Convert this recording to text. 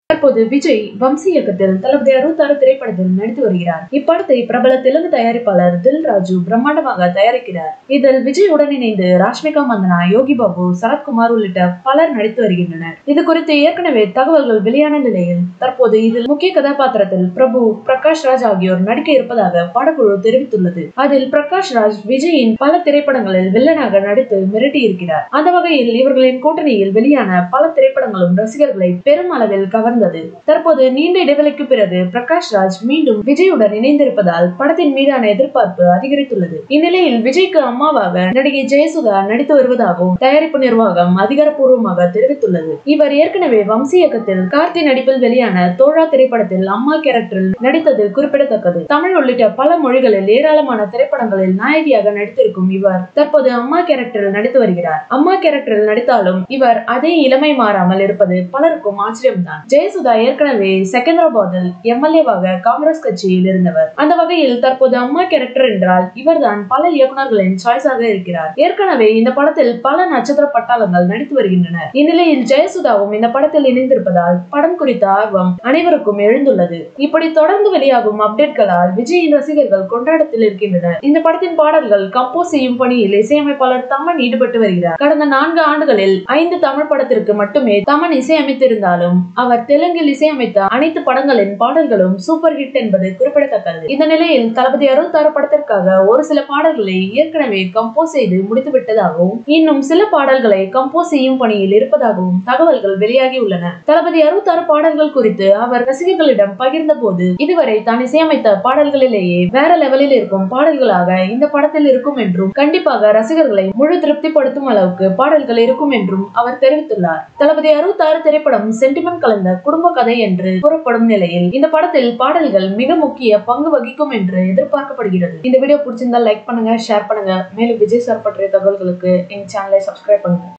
தற்போது விஜய் வம்சி இயக்கத்தில் தளபதி அறுபத்தாறு திரைப்படத்தில் நடித்து வருகிறார் இப்படத்தை பிரபல தெலுங்கு தயாரிப்பாளர் தில் ராஜு பிரம்மாண்டமாக தயாரிக்கிறார் இதில் விஜய் உடன் இணைந்து ராஷ்மிகா மந்தனா யோகி பாபு சரத்குமார் உள்ளிட்ட பலர் நடித்து வருகின்றனர் இது குறித்து ஏற்கனவே தகவல்கள் வெளியான நிலையில் தற்போது இதில் முக்கிய கதாபாத்திரத்தில் பிரபு பிரகாஷ் ராஜ் ஆகியோர் நடிக்க இருப்பதாக படக்குழு தெரிவித்துள்ளது அதில் பிரகாஷ் ராஜ் விஜயின் பல திரைப்படங்களில் வில்லனாக நடித்து மிரட்டி இருக்கிறார் அந்த வகையில் இவர்களின் கூட்டணியில் வெளியான பல திரைப்படங்களும் ரசிகர்களை பெரும் அளவில் கவர்ந்தது தற்போது நீண்ட இடைவெளிக்கு பிறகு பிரகாஷ் ராஜ் மீண்டும் விஜயுடன் இணைந்திருப்பதால் படத்தின் மீதான எதிர்பார்ப்பு அதிகரித்துள்ளது இந்நிலையில் விஜய்க்கு அம்மாவாக நடிகை ஜெயசுதா நடித்து வருவதாகவும் தயாரிப்பு நிர்வாகம் அதிகாரப்பூர்வமாக தெரிவித்துள்ளது இவர் ஏற்கனவே வம்சி இயக்கத்தில் கார்த்தி நடிப்பில் வெளியான தோழா திரைப்படத்தில் அம்மா கேரக்டரில் நடித்தது குறிப்பிடத்தக்கது தமிழ் உள்ளிட்ட பல மொழிகளில் ஏராளமான திரைப்படங்களில் நாயகியாக நடித்திருக்கும் இவர் தற்போது அம்மா கேரக்டரில் நடித்து வருகிறார் அம்மா கேரக்டரில் நடித்தாலும் இவர் அதே இளமை மாறாமல் இருப்பது பலருக்கும் ஆச்சரியம்தான் ஜெயசுதா ஏற்கனவே செகந்திராபாத்தில் எம்எல்ஏவாக காங்கிரஸ் கட்சியில் இருந்தவர் அந்த வகையில் தற்போது அம்மா கேரக்டர் என்றால் இவர்தான் பல இயக்குநர்களின் சாய்ஸாக இருக்கிறார் ஏற்கனவே இந்த படத்தில் பல நட்சத்திர பட்டாளங்கள் நடித்து வருகின்றனர் இந்நிலையில் ஜெயசுதாவும் இந்த படத்தில் இணைந்திருப்பதால் படம் குறித்த ஆர்வம் அனைவருக்கும் எழுந்துள்ளது இப்படி தொடர்ந்து வெளியாகும் அப்டேட்களால் விஜயின் ரசிகர்கள் கொண்டாட்டத்தில் இருக்கின்றனர் இந்த படத்தின் பாடல்கள் கம்போஸ் செய்யும் பணியில் இசையமைப்பாளர் தமன் ஈடுபட்டு வருகிறார் கடந்த நான்கு ஆண்டுகளில் ஐந்து தமிழ் படத்திற்கு மட்டுமே தமன் இசையமைத்திருந்தாலும் அவர் தெலுங்கில் இசையமைத்த அனைத்து படங்களின் பாடல்களும் சூப்பர் ஹிட் என்பது குறிப்பிடத்தக்கது இந்த நிலையில் தளபதி அறுபத்தாறு படத்திற்காக ஒரு சில பாடல்களை ஏற்கனவே கம்போஸ் செய்து முடித்து விட்டதாகவும் இன்னும் சில பாடல்களை கம்போஸ் செய்யும் பணியில் இருப்பதாகவும் தகவல்கள் வெளியாகி உள்ளன தளபதி அறுபத்தாறு பாடல்கள் குறித்து அவர் ரசிகர்களிடம் பகிர்ந்த போது இதுவரை தான் இசையமைத்த பாடல்களிலேயே வேற லெவலில் இருக்கும் பாடல்களாக இந்த படத்தில் இருக்கும் என்றும் கண்டிப்பாக ரசிகர்களை முழு திருப்திப்படுத்தும் அளவுக்கு பாடல்கள் இருக்கும் என்றும் அவர் தெரிவித்துள்ளார் தளபதி அறுபத்தாறு திரைப்படம் சென்டிமெண்ட் கலந்த குடும்ப கதை என்று கூறப்படும் நிலையில் இந்த படத்தில் பாடல்கள் மிக முக்கிய பங்கு வகிக்கும் என்று எதிர்பார்க்கப்படுகிறது இந்த வீடியோ பிடிச்சிருந்தா லைக் பண்ணுங்க ஷேர் பண்ணுங்க மேலும் விஜய் சார் பற்றிய தகவல்களுக்கு எங்க சேனலை சப்ஸ்கிரைப் பண்ணுங்க